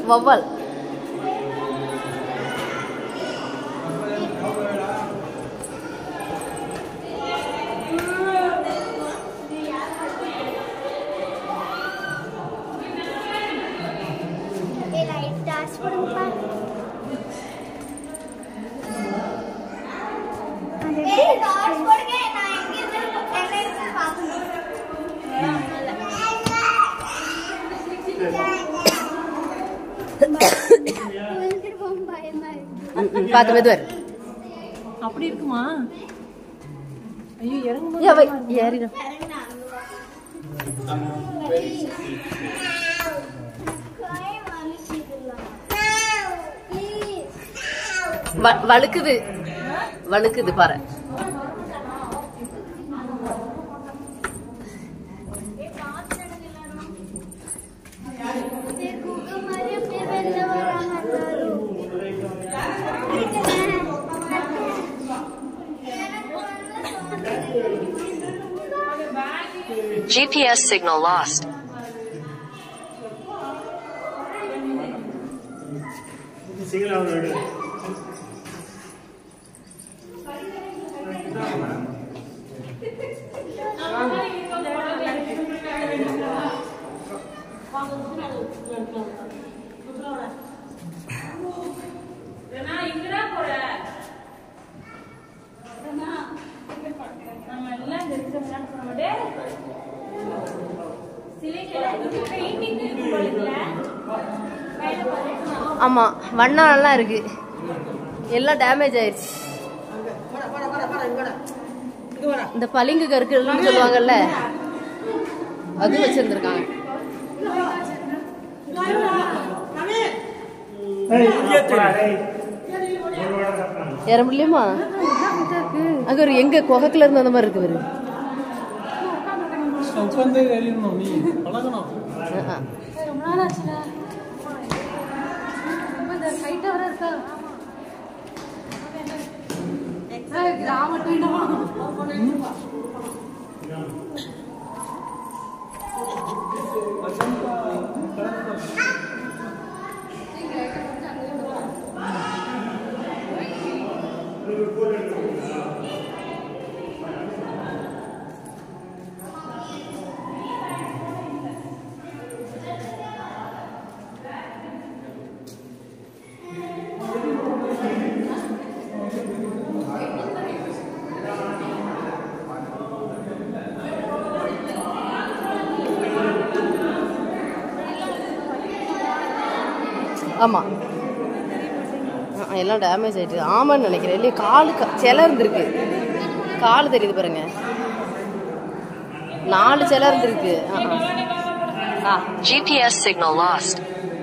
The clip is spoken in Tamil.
வவ்வால் லைட் டார்ச் போடுங்கப்பா ஏய் டார்ச் போடுங்க நான் எங்க இருந்து எங்க இருந்து பார்க்கணும் விழுந்துட்டு போகும் பயமா இருக்கு ம், ம், பார்த்து மெதுவார் அப்படி இருக்குமா ஐயோ இறங்கும் ஏ வை ஏறிடும் வ- வழுக்குது வழுக்குது பாரு GPS signal lost. ஆமா வண்ணம் நல்லா இருக்கு எல்லாம் டேமேஜ் ஆயிடுச்சு இந்த பளிங்கு கற்கள்னு சொல்லுவாங்கல்ல அது வச்சிருந்திருக்காங்க ஏற முடியுமா அங்க ஒரு எங்க குகைக்குள்ள இருந்து அந்த மாதிரி இருக்கு பாரு உட்காந்து ஏறிடணும் நீ பழகணும் அஹ் அஹ். ஆமா அஹ் அஹ் எல்லாம் டேமேஜ் ஆயிட்டு ஆமான்னு நினைக்கிறேன் இல்லையே காலு க- சில இருந்திருக்கு கால் தெரியுது பாருங்க நாலு சில இருந்திருக்கு அஹ் அஹ். ஆ GPS signal lost.